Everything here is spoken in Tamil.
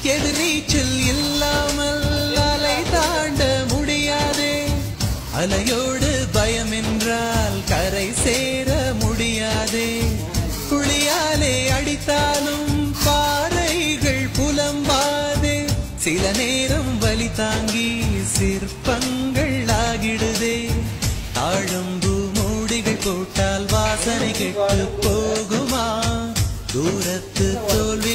எதிர்நீச்சல் இல்லாமல் அலை தாண்ட முடியாதே அலையோடு பயம் என்றால் கரை சேர முடியாதே புளியாலே அடித்தாலும் பாறைகள் புலம்பாதே சில நேரம் வலி தாங்கி சிற்பங்கள் ஆகிடுதே தாழம்பூ மூடிகள் போட்டால் வாசனை கெட்டு போகுமா தூரத்து தோல்வி